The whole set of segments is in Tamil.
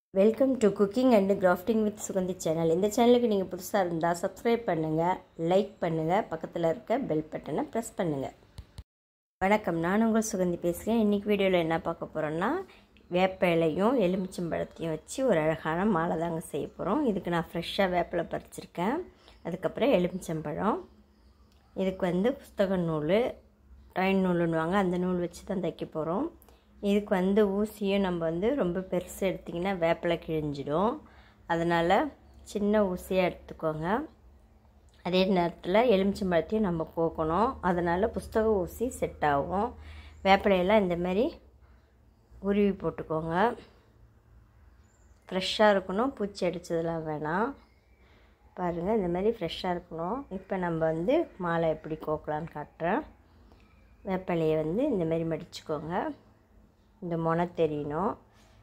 welcome to cooking and crafting with Suganthi channel இந்த சேனலுக்கு நீங்கள் புதுசாக இருந்தால் சப்ஸ்கிரைப் பண்ணுங்கள் லைக் பண்ணுங்கள் பக்கத்தில் இருக்க பெல் பட்டனை ப்ரெஸ் பண்ணுங்கள் வணக்கம் நான் உங்கள் சுகந்தி பேசுகிறேன் இன்றைக்கி வீடியோவில் என்ன பார்க்க போகிறோன்னா வேப்ப இலையும் எலுமிச்சம்பழத்தையும் வச்சு ஒரு அழகான மாலை தாங்க செய்ய போகிறோம் இதுக்கு நான் ஃப்ரெஷ்ஷாக வேப்பிலை பறிச்சிருக்கேன் அதுக்கப்புறம் எலுமிச்சம்பழம் இதுக்கு வந்து புஸ்தக நூல் ட்ரெயின் நூலுன்னுவாங்க அந்த நூல் வச்சு தான் தைக்க போகிறோம் இதுக்கு வந்து ஊசியும் நம்ம வந்து ரொம்ப பெருசு எடுத்திங்கன்னா வேப்பிலை கிழிஞ்சிடும் அதனால் சின்ன ஊசியாக எடுத்துக்கோங்க அதே நேரத்தில் எலுமிச்சம்பழத்தையும் நம்ம கோக்கணும் அதனால் புஸ்தக ஊசி செட் ஆகும் வேப்பிலையெல்லாம் இந்தமாரி உருவி போட்டுக்கோங்க ஃப்ரெஷ்ஷாக இருக்கணும் பூச்சி அடித்ததெல்லாம் வேணாம் பாருங்கள் இந்த மாதிரி ஃப்ரெஷ்ஷாக இருக்கணும் இப்போ நம்ம வந்து மாலை எப்படி கோக்கலான்னு காட்டுறேன் வேப்பிலையை வந்து இந்த மாதிரி மடிச்சுக்கோங்க இந்த முனை தெரியணும்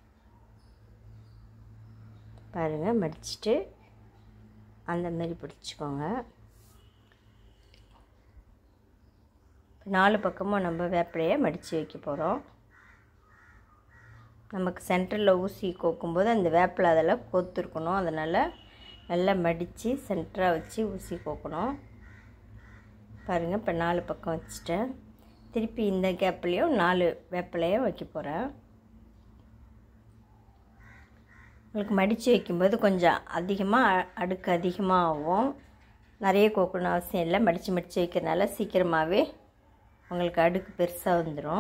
பாருங்கள் மடிச்சுட்டு அந்த மாதிரி பிடிச்சிக்கோங்க நாலு பக்கமும் நம்ம வேப்பிலையை மடித்து வைக்க போகிறோம் நமக்கு சென்டரில் ஊசி கோக்கும்போது அந்த வேப்பிலை அதில் கோத்துருக்கணும் அதனால் நல்லா மடித்து சென்டராக வச்சு ஊசி கோக்கணும் பாருங்கள் இப்போ நாலு பக்கம் வச்சுட்டேன் திருப்பி இந்த கேப்லேயும் நாலு வேப்பிலையும் வைக்க போகிறேன் உங்களுக்கு மடித்து வைக்கும்போது கொஞ்சம் அதிகமாக அடுக்கு அதிகமாக ஆகும் நிறைய கோக்கணும் அவசியம் இல்லை மடித்து மடித்து வைக்கிறதுனால சீக்கிரமாகவே உங்களுக்கு அடுக்கு பெருசாக வந்துடும்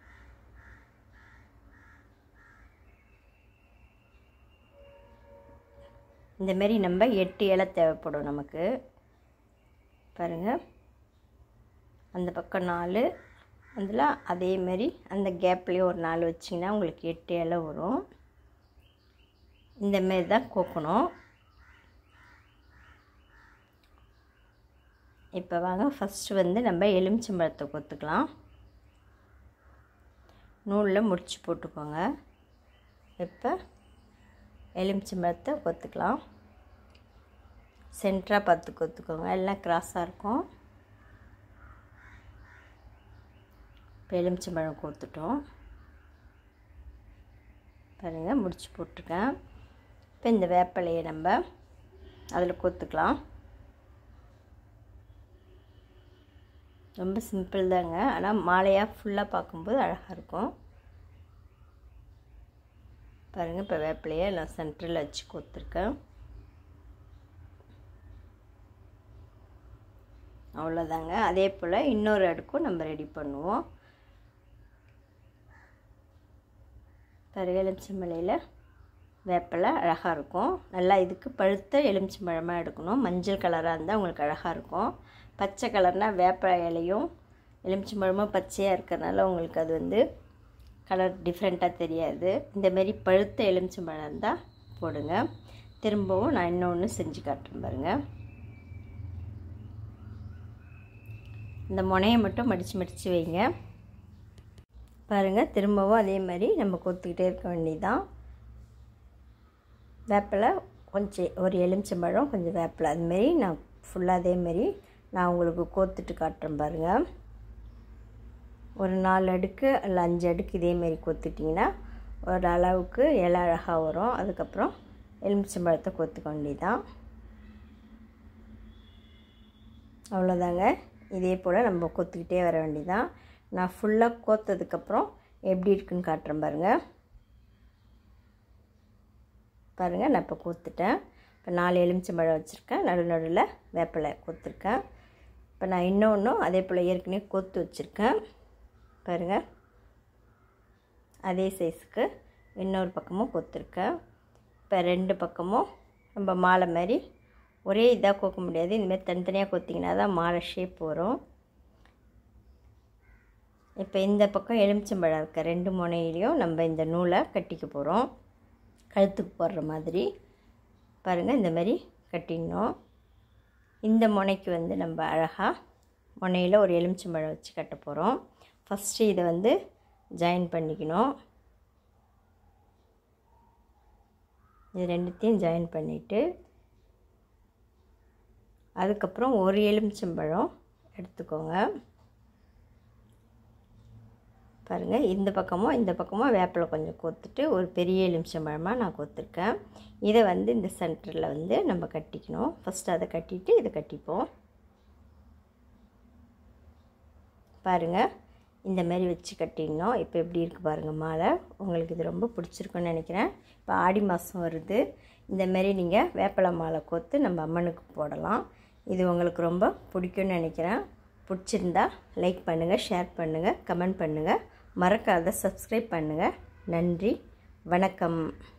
இந்தமாரி நம்ம எட்டு இலை தேவைப்படும் நமக்கு பாருங்கள் அந்த பக்கம் நாலு அதில் அதேமாரி அந்த கேப்லேயும் ஒரு நாலு வச்சிங்கன்னா உங்களுக்கு எட்டு இலை வரும் இந்தமாரி தான் கோக்கணும் இப்போ வாங்க ஃபஸ்ட்டு வந்து நம்ம எலுமிச்சம்பழத்தை கொத்துக்கலாம் நூலில் முடிச்சு போட்டுக்கோங்க இப்போ எலுமிச்சம்பழத்தை கொத்துக்கலாம் சென்டராக பார்த்து கொத்துக்கோங்க எல்லாம் கிராஸாக இருக்கும் இப்போ எலுமிச்சம்பழம் கொடுத்துட்டோம் பாருங்கள் முடிச்சு போட்டிருக்கேன் இப்போ இந்த வேப்பிலையை நம்ம அதில் கொத்துக்கலாம் ரொம்ப சிம்பிள் தாங்க ஆனால் மாலையாக ஃபுல்லாக பார்க்கும்போது அழகாக இருக்கும் பாருங்கள் இப்போ வேப்பிலையை நான் சென்டரில் வச்சு கொத்துருக்கேன் அவ்வளோதாங்க அதே போல் இன்னொரு அடுக்கும் நம்ம ரெடி பண்ணுவோம் பாருங்க எலுமிச்சம்பழையில் வேப்பிலை அழகாக இருக்கும் நல்லா இதுக்கு பழுத்த எலுமிச்சம்பழமாக எடுக்கணும் மஞ்சள் கலராக இருந்தால் உங்களுக்கு அழகாக இருக்கும் பச்சை கலர்னால் வேப்பிலை இலையும் எலுமிச்சம்பழமும் பச்சையாக இருக்கிறனால உங்களுக்கு அது வந்து கலர் டிஃப்ரெண்ட்டாக தெரியாது இந்தமாரி பழுத்த எலுமிச்சம்பழம் இருந்தால் போடுங்க திரும்பவும் நான் இன்னொன்று செஞ்சு காட்டுறேன் பாருங்கள் இந்த முனையை மட்டும் மடித்து மடித்து வைங்க பாருங்கள் திரும்பவும் அதே மாதிரி நம்ம கொத்துக்கிட்டே இருக்க வேண்டியதான் வேப்பிலை கொஞ்சம் ஒரு எலுமிச்சம்பழம் கொஞ்சம் வேப்பிலை அதுமாரி நான் ஃபுல்லாக அதேமாரி நான் உங்களுக்கு கோத்துட்டு காட்டுறேன் பாருங்கள் ஒரு நாலு அடுக்கு இல்லை அஞ்சு அடுக்கு இதேமாரி கொத்துட்டிங்கன்னா ஒரு அளவுக்கு இலை அழகாக வரும் அதுக்கப்புறம் எலுமிச்சம்பழத்தை கொத்துக்க வேண்டியதான் அவ்வளோதாங்க இதே போல் நம்ம கொத்துக்கிட்டே வர வேண்டியதான் நான் ஃபுல்லாக கோத்ததுக்கப்புறம் எப்படி இருக்குன்னு காட்டுறேன் பாருங்கள் பாருங்கள் நான் இப்போ கொத்துட்டேன் இப்போ நாலு எலுமிச்சம்பழம் வச்சுருக்கேன் நடு நடுவில் வேப்பிலை கொத்துருக்கேன் இப்போ நான் இன்னொன்றும் அதே போல் ஏற்கனவே கொத்து வச்சுருக்கேன் பாருங்கள் அதே சைஸுக்கு இன்னொரு பக்கமும் கொத்துருக்கேன் இப்போ ரெண்டு பக்கமும் நம்ம மாலை மாதிரி ஒரே இதாக கோக்க முடியாது இந்தமாதிரி தனித்தனியாக கொத்திங்கன்னா தான் மாலை ஷேப் வரும் இப்போ இந்த பக்கம் எலுமிச்சம்பழம் இருக்க ரெண்டு முனையிலையும் நம்ம இந்த நூலை கட்டிக்க போகிறோம் கழுத்துக்கு போடுற மாதிரி பாருங்கள் இந்த மாதிரி கட்டிடணும் இந்த முனைக்கு வந்து நம்ம அழகாக முனையில் ஒரு எலுமிச்சம்பழம் வச்சு கட்ட போகிறோம் ஃபஸ்ட்டு இதை வந்து ஜாயின் பண்ணிக்கணும் இது ரெண்டுத்தையும் ஜாயின் பண்ணிவிட்டு அதுக்கப்புறம் ஒரு எலுமிச்சம்பழம் எடுத்துக்கோங்க பாருங்கள் இந்த பக்கமும் இந்த பக்கமும் வேப்பிலை கொஞ்சம் கொத்துட்டு ஒரு பெரிய எலுமிச்சம்பழமாக நான் கொத்துருக்கேன் இதை வந்து இந்த சென்டரில் வந்து நம்ம கட்டிக்கணும் ஃபஸ்ட்டு அதை கட்டிட்டு இதை கட்டிப்போம் பாருங்கள் இந்த மாதிரி வச்சு கட்டிடணும் இப்போ எப்படி இருக்குது பாருங்கள் மாலை உங்களுக்கு இது ரொம்ப பிடிச்சிருக்குன்னு நினைக்கிறேன் இப்போ ஆடி மாதம் வருது இந்த மாதிரி நீங்கள் வேப்பிலை மாலை கோத்து நம்ம அம்மனுக்கு போடலாம் இது உங்களுக்கு ரொம்ப பிடிக்கும்னு நினைக்கிறேன் பிடிச்சிருந்தா லைக் பண்ணுங்கள் ஷேர் பண்ணுங்கள் கமெண்ட் பண்ணுங்கள் மறக்காத சப்ஸ்கிரைப் பண்ணுங்கள் நன்றி வணக்கம்